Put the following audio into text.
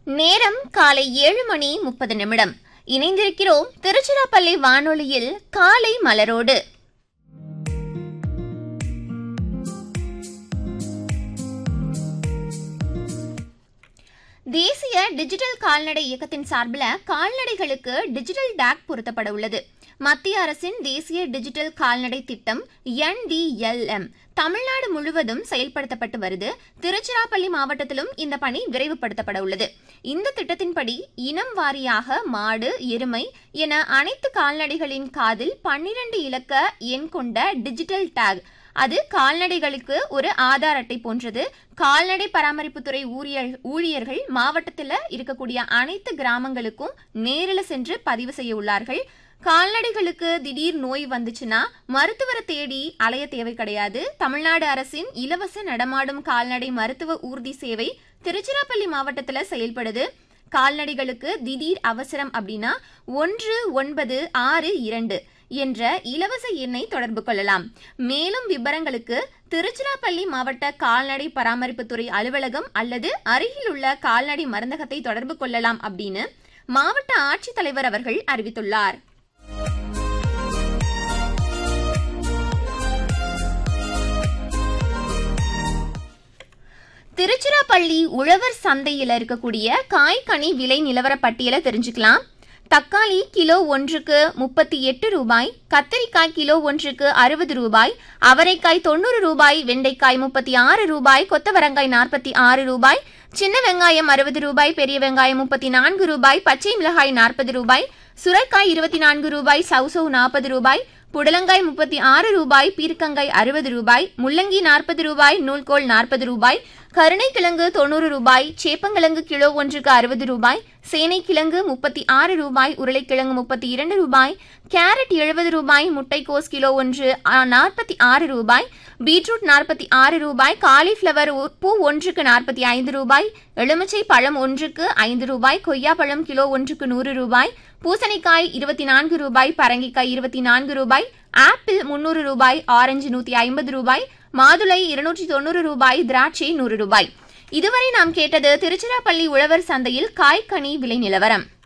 நேரம் காலை ஏழு மணி முப்பது நிமிடம் இணைந்திருக்கிறோம் திருச்சிராப்பள்ளி வானொலியில் காலை மலரோடு தேசிய டிஜிட்டல் கால்நடை இயக்கத்தின் சார்பில் கால்நடைகளுக்கு டிஜிட்டல் டேக் பொருத்தப்பட உள்ளது மத்திய அரசின் தேசிய டிஜிட்டல் கால்நடை திட்டம் என்டிஎல்எம் தமிழ்நாடு முழுவதும் செயல்படுத்தப்பட்டு வருது திருச்சிராப்பள்ளி மாவட்டத்திலும் இந்த பணி விரைவுபடுத்தப்பட உள்ளது இந்த திட்டத்தின்படி இனம் வாரியாக மாடு எருமை என அனைத்து கால்நடைகளின் காதில் பன்னிரண்டு இலக்க எண் கொண்ட டிஜிட்டல் டேக் அது கால்நடைகளுக்கு ஒரு ஆதார் அட்டை போன்றது கால்நடை பராமரிப்புத்துறை ஊழியர் ஊழியர்கள் மாவட்டத்தில் இருக்கக்கூடிய அனைத்து கிராமங்களுக்கும் நேரில் சென்று பதிவு செய்ய உள்ளார்கள் கால்நடைகளுக்கு திடீர் நோய் வந்துச்சுன்னா மருத்துவரை தேடி அலைய தேவை கிடையாது தமிழ்நாடு அரசின் இலவச நடமாடும் கால்நடை மருத்துவ ஊர்தி சேவை திருச்சிராப்பள்ளி மாவட்டத்தில் செயல்படுது கால்நடைகளுக்கு திடீர் அவசரம் அப்படின்னா ஒன்று ஒன்பது ஆறு இரண்டு என்ற இலவச எண்ணை தொடர்பு கொள்ளலாம் மேலும் விவரங்களுக்கு திருச்சிராப்பள்ளி மாவட்ட கால்நடை பராமரிப்புத்துறை அலுவலகம் அல்லது அருகிலுள்ள கால்நடை மருந்தகத்தை தொடர்பு கொள்ளலாம் அப்படின்னு மாவட்ட ஆட்சித்தலைவர் அவர்கள் அறிவித்துள்ளார் திருச்சிராப்பள்ளி உழவர் சந்தையில் இருக்கக்கூடிய காய்கனி விலை நிலவர பட்டியலை தெரிஞ்சுக்கலாம் தக்காளி கிலோ ஒன்றுக்கு முப்பத்தி எட்டு ரூபாய் கத்தரிக்காய் கிலோ ஒன்றுக்கு அறுபது ரூபாய் அவரைக்காய் தொண்ணூறு ரூபாய் வெண்டைக்காய் முப்பத்தி ஆறு ரூபாய் கொத்தவரங்காய் நாற்பத்தி ஆறு ரூபாய் சின்ன வெங்காயம் அறுபது ரூபாய் பெரிய வெங்காயம் முப்பத்தி நான்கு ரூபாய் பச்சை மிளகாய் நாற்பது ரூபாய் சுரைக்காய் இருபத்தி நான்கு ரூபாய் சவுசவு நாற்பது ரூபாய் புடலங்காய் முப்பத்தி ஆறு ரூபாய் பீர்க்கங்காய் அறுபது ரூபாய் முள்ளங்கி நாற்பது ரூபாய் நூல்கோல் நாற்பது ரூபாய் கருணைக்கிழங்கு தொண்ணூறு ரூபாய் சேப்பங்கிழங்கு கிலோ ஒன்றுக்கு அறுபது ரூபாய் சேனைக்கிழங்கு முப்பத்தி ஆறு ரூபாய் உருளைக்கிழங்கு முப்பத்தி இரண்டு ரூபாய் கேரட் எழுபது ரூபாய் முட்டைக்கோஸ் கிலோ ஒன்று நாற்பத்தி ஆறு ரூபாய் பீட்ரூட் நாற்பத்தி ஆறு ரூபாய் காலிஃப்ளவர் பூ ஒன்றுக்கு நாற்பத்தி ஐந்து ரூபாய் எலுமிச்சை பழம் ஒன்றுக்கு ஐந்து ரூபாய் கொய்யா பழம் கிலோ ஒன்றுக்கு நூறு ரூபாய் பூசணிக்காய் இருபத்தி நான்கு ரூபாய் பரங்கிக்காய் இருபத்தி நான்கு ரூபாய் ஆப்பிள் முன்னூறு ரூபாய் ஆரஞ்சு நூத்தி ஐம்பது ரூபாய் மாதுளை இருநூற்றி தொண்ணூறு ரூபாய் திராட்சை நூறு ரூபாய் இதுவரை நாம் கேட்டது திருச்சிராப்பள்ளி உழவர் சந்தையில் காய்கனி விலை நிலவரம்